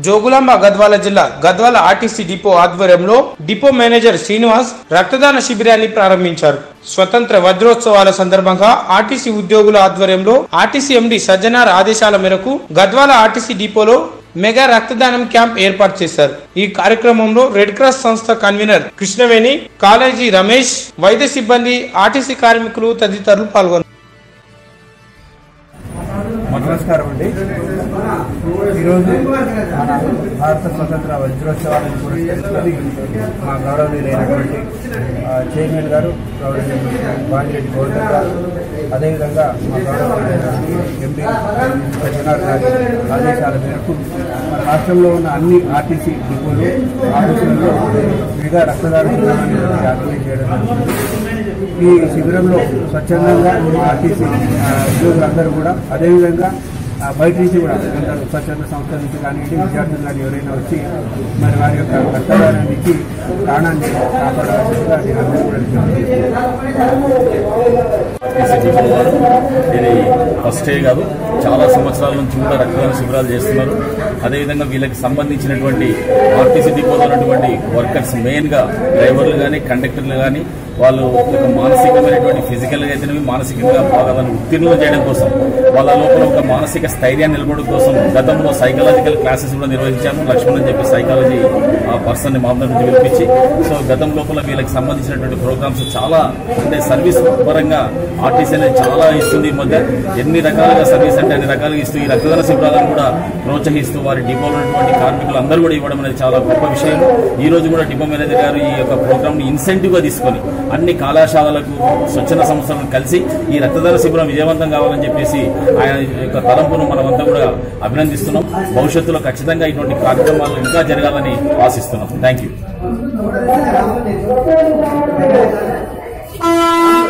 జోగులాంబ గద్వాల జిల్లా Gadwal RTC depot ఆధ్వర్యంలో depot manager Srinivas రక్తదాన శిబిరాన్ని ప్రారంభించారు స్వతంత్ర వజ్రోత్సవాల సందర్భంగా ఆర్టీసీ ఉద్యోగుల ఆధ్వర్యంలో ఆర్టీసీ ఎండి సజ్జనార్ ఆదేశాల మేరకు గద్వాల ఆర్టీసీ డిపోలో మెగా రక్తదానం క్యాంప్ ఏర్పాటు చేశారు ఈ కార్యక్రమంలో రెడ్ క్రాస్ సంస్థ కన్వీనర్ కృష్ణవేణి కాలేజీ రమేష్ వైద్య సిబ్బంది ఆర్టీసీ కార్మికులు తదితరులు పాల్గొన్నారు నమస్కారం అండి ఈరోజు మన భారత స్వతంత్ర వజ్రోత్సవాలను పురస్కరించుకొని మా గౌరవనీయులైనటువంటి ఆ, చైర్మన్ గారు గౌరవనీయులు బాలిరెడ్డి గోవర్ధన్ గారు అదేవిధంగా మా గౌరవనీయులైనటువంటి ఎంపీ సజ్జనార్ గారి ఆదేశాల మేరకు మన రాష్ట్రంలో ఉన్న అన్ని ఆర్టీసీ డిపోలు ఆఫీసులలో మెగా రక్తదాన శిబిరాన్ని ఏర్పాటు చేయడం జరుగుతుంది. ఈ శిబిరంలో స్వచ్ఛందంగా ఆర్టీసీ ఆ, ఉద్యోగులందరూ కూడా అదేవిధంగా ఆ, బయట నుంచి కూడా కొందరు స్వచ్ఛంద సంస్థల నుంచి కానివ్వండి విద్యార్థులు కానీ ఎవరైనా వచ్చి మరి వారి యొక్క రక్తదానాన్ని ఇచ్చి ప్రాణాన్ని కాపాడాల్సిందిగా నేను అందరూ కూడా ఆర్టీసీ డిపో వారు ఇది ఫస్ట్ డే కాదు చాలా సంవత్సరాల నుంచి కూడా రక్తదాన శిబిరాలు చేస్తున్నారు అదేవిధంగా వీళ్ళకి సంబంధించినటువంటి ఆర్టీసీ డిపోలో ఉన్నటువంటి వర్కర్స్ మెయిన్గా డ్రైవర్లు కానీ కండక్టర్లు కానీ వాళ్ళు ఒక మానసికమైనటువంటి ఫిజికల్గా అయితేనేవి మానసికంగా వాళ్ళని ఉత్తీర్ణులు చేయడం కోసం వాళ్ళ లోపల ఒక మానసిక స్థైర్యాన్ని నిలబడడం కోసం గతంలో సైకలాజికల్ క్లాసెస్ కూడా నిర్వహించాము లక్ష్మణ్ అని చెప్పి సైకాలజీ పర్సన్ ని మామూలు నుంచి పిలిపించి సో గతం లోపల వీళ్ళకి సంబంధించినటువంటి ప్రోగ్రామ్స్ చాలా అంటే సర్వీస్ పరంగా ఆర్టీసీ అనేది చాలా ఇస్తుంది ఈ మధ్య ఎన్ని రకాలుగా సర్వీస్ అంటే అన్ని రకాలుగా ఇస్తూ ఈ రక్తదాన శిబిరాలను కూడా ప్రోత్సహిస్తూ వారి డిపోలో ఉన్నటువంటి కార్మికులు అందరూ కూడా ఇవ్వడం అనేది చాలా గొప్ప విషయం ఈ రోజు కూడా డిపో మేనేజర్ గారు ఈ యొక్క ప్రోగ్రామ్ ని ఇన్సెంటివ్ గా తీసుకొని అన్ని కళాశాలలకు స్వచ్ఛంద సంస్థలను కలిసి ఈ రక్తదాన శిబిరం విజయవంతం కావాలని చెప్పేసి ఆయన యొక్క తలంపును మనమంతా కూడా అభినందిస్తున్నాం భవిష్యత్తులో ఖచ్చితంగా ఇటువంటి కార్యక్రమాలు ఇంకా జరగాలని ఆశిస్తున్నాం థ్యాంక్ యూ